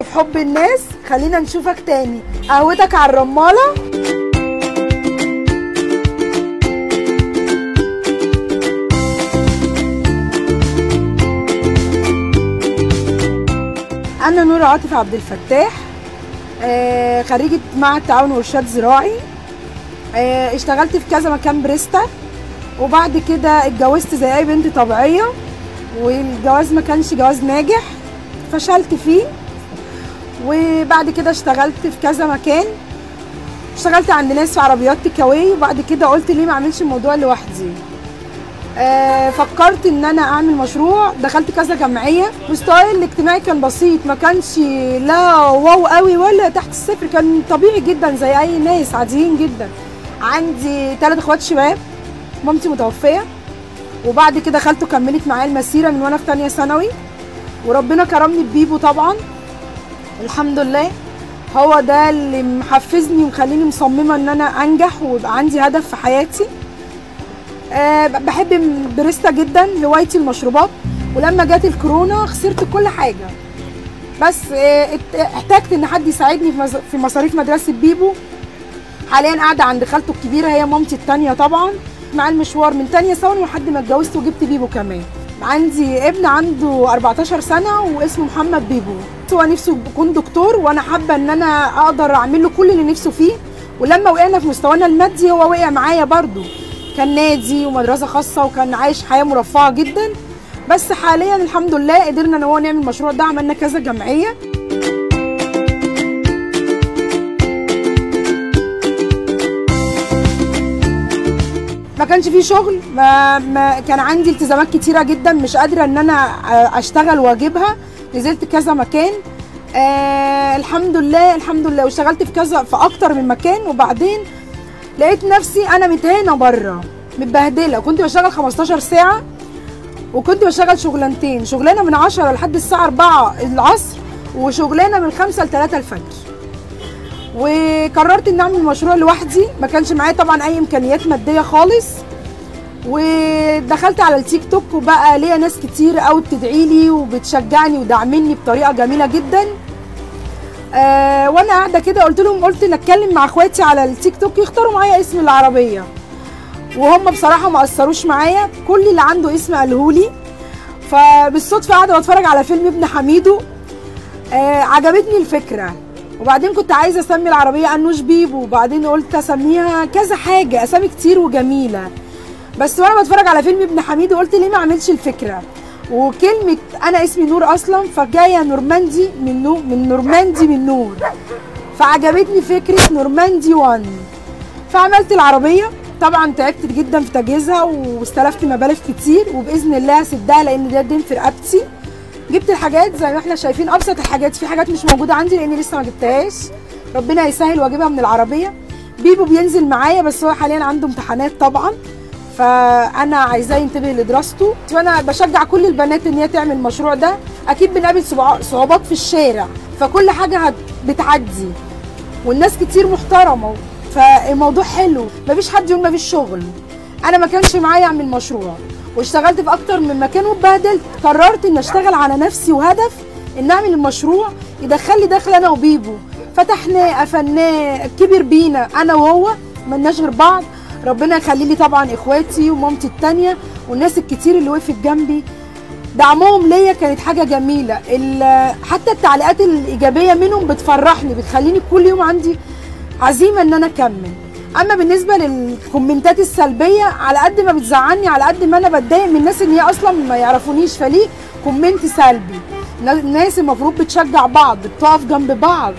حب الناس خلينا نشوفك تاني قهوتك على الرمالة أنا نور عاطف عبد الفتاح آه، خريجة معهد تعاون وإرشاد زراعي آه، اشتغلت في كذا مكان بريستا وبعد كده اتجوزت زي أي بنت طبيعية والجواز ما كانش جواز ناجح فشلت فيه وبعد كده اشتغلت في كذا مكان اشتغلت عند ناس في عربيات تيكاواي وبعد كده قلت ليه ما اعملش الموضوع لوحدي آه فكرت ان انا اعمل مشروع دخلت كذا جمعيه مستواي الاجتماعي كان بسيط ما كانش لا واو قوي ولا تحت الصفر كان طبيعي جدا زي اي ناس عاديين جدا عندي ثلاث اخوات شباب مامتي متوفيه وبعد كده خالته كملت معايا المسيره من وانا في ثانيه ثانوي وربنا كرمني ببيبو طبعا الحمد لله هو ده اللي محفزني ومخليني مصممه ان انا انجح ويبقى عندي هدف في حياتي أه بحب بريستا جدا هوايتي المشروبات ولما جت الكورونا خسرت كل حاجه بس أه احتجت ان حد يساعدني في مصاريف مدرسه بيبو حاليا قاعده عند خالته الكبيره هي مامتي التانية طبعا مع المشوار من تانية ثانوي لحد ما اتجوزت وجبت بيبو كمان عندي ابن عنده 14 سنه واسمه محمد بيبو هو نفسه يكون دكتور وانا حابه ان انا اقدر اعمل له كل اللي نفسه فيه ولما وقعنا في مستوانا المادي هو وقع معايا برضو كان نادي ومدرسه خاصه وكان عايش حياه مرفهه جدا بس حاليا الحمد لله قدرنا ان هو نعمل المشروع ده عملنا كذا جمعيه ما كانش فيه شغل ما, ما كان عندي التزامات كتيره جدا مش قادره ان انا اشتغل واجيبها نزلت كذا مكان آه الحمد لله الحمد لله واشتغلت في كذا في اكتر من مكان وبعدين لقيت نفسي انا متهانه بره متبهدله كنت بشتغل 15 ساعه وكنت بشتغل شغلانتين شغلانه من 10 لحد الساعه 4 العصر وشغلانه من 5 ل 3 الفجر وقررت ان اعمل مشروع لوحدي ما كانش معايا طبعا اي امكانيات ماديه خالص ودخلت على التيك توك وبقى ليا ناس كتير قوي بتدعي لي وبتشجعني ودعمني بطريقه جميله جدا آه وانا قاعده كده قلت لهم قلت اتكلم مع اخواتي على التيك توك يختاروا معايا اسم العربيه وهم بصراحه ما اثروش معايا كل اللي عنده اسم قالهولي فبالصدفه قاعده بتفرج على فيلم ابن حميدو آه عجبتني الفكره وبعدين كنت عايزه اسمي العربيه انوش بيبو وبعدين قلت اسميها كذا حاجه اسامي كتير وجميله بس وانا بتفرج على فيلم ابن حميد قلت ليه ما اعملش الفكره وكلمه انا اسمي نور اصلا فجايه نورماندي من نو من نورماندي من نور فعجبتني فكره نورماندي 1 فعملت العربيه طبعا تعبت جدا في تجهيزها واستلفت مبالغ كتير وباذن الله هسدها لان ده دين في رقبتي جبت الحاجات زي ما احنا شايفين ابسط الحاجات في حاجات مش موجوده عندي لاني لسه ما جبتهاش ربنا يسهل واجيبها من العربيه بيبو بينزل معايا بس هو حاليا عنده امتحانات طبعا فانا عايزاه ينتبه لدراسته وانا بشجع كل البنات ان هي تعمل المشروع ده اكيد بنقابل صعوبات في الشارع فكل حاجه بتعدي والناس كتير محترمه فالموضوع حلو مفيش حد يقول مفيش شغل انا ما كانش معايا اعمل مشروع واشتغلت في اكتر من مكان واتبهدلت قررت ان اشتغل على نفسي وهدف ان اعمل المشروع يدخل لي دخل انا وبيبو فتحناه قفلناه كبر بينا انا وهو ملناش غير بعض ربنا يخلي لي طبعا اخواتي ومامتي التانية والناس الكتير اللي وقفت جنبي دعمهم ليا كانت حاجه جميله حتى التعليقات الايجابيه منهم بتفرحني بتخليني كل يوم عندي عزيمه ان انا اكمل اما بالنسبه للكومنتات السلبيه على قد ما بتزعلني على قد ما انا بتضايق من الناس ان هي اصلا ما يعرفونيش فليه كومنت سلبي الناس المفروض بتشجع بعض بتقف جنب بعض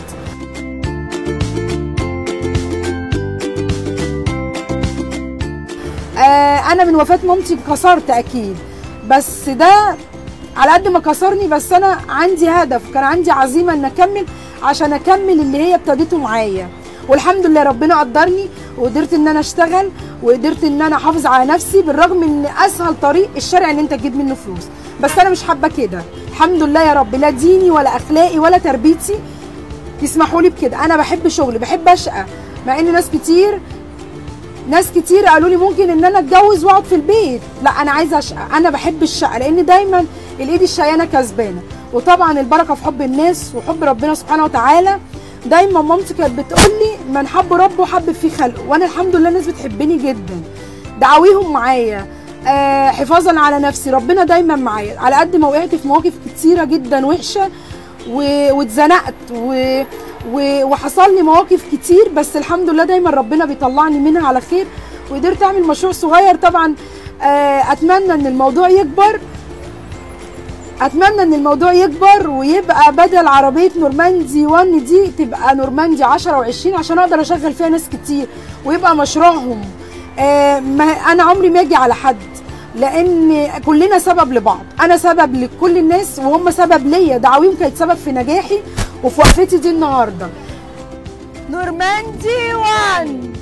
آه انا من وفاه مامتي كسرت اكيد بس ده على قد ما كسرني بس انا عندي هدف كان عندي عزيمه ان اكمل عشان اكمل اللي هي ابتديته معايا والحمد لله ربنا قدرني وقدرت ان انا اشتغل وقدرت ان انا احافظ على نفسي بالرغم ان اسهل طريق الشارع ان انت تجيب منه فلوس بس انا مش حابه كده الحمد لله يا رب لا ديني ولا اخلاقي ولا تربيتي يسمحوا لي بكده انا بحب شغلي بحب اشقى مع ان ناس كتير ناس كتير قالوا لي ممكن ان انا اتجوز واقعد في البيت لا انا عايزه اشقى انا بحب الشقه لان دايما الايد الشقيانه كسبانه وطبعا البركه في حب الناس وحب ربنا سبحانه وتعالى دايما مامتي كانت بتقول لي من حب ربه حب فيه خلقه وانا الحمد لله الناس بتحبني جدا دعاويهم معايا آه حفاظا على نفسي ربنا دايما معايا على قد ما وقعت في مواقف كتيره جدا وحشه و- واتزنقت و... و... وحصل لي مواقف كتير بس الحمد لله دايما ربنا بيطلعني منها على خير وقدرت اعمل مشروع صغير طبعا آه اتمنى ان الموضوع يكبر اتمنى ان الموضوع يكبر ويبقى بدل عربيه نورماندي 1 دي تبقى نورماندي 10 و20 عشان اقدر اشغل فيها ناس كتير ويبقى مشروعهم آه ما انا عمري ما اجي على حد لان كلنا سبب لبعض انا سبب لكل الناس وهم سبب ليا دعاويهم كانت سبب في نجاحي وفي وقفتي دي النهارده نورماندي 1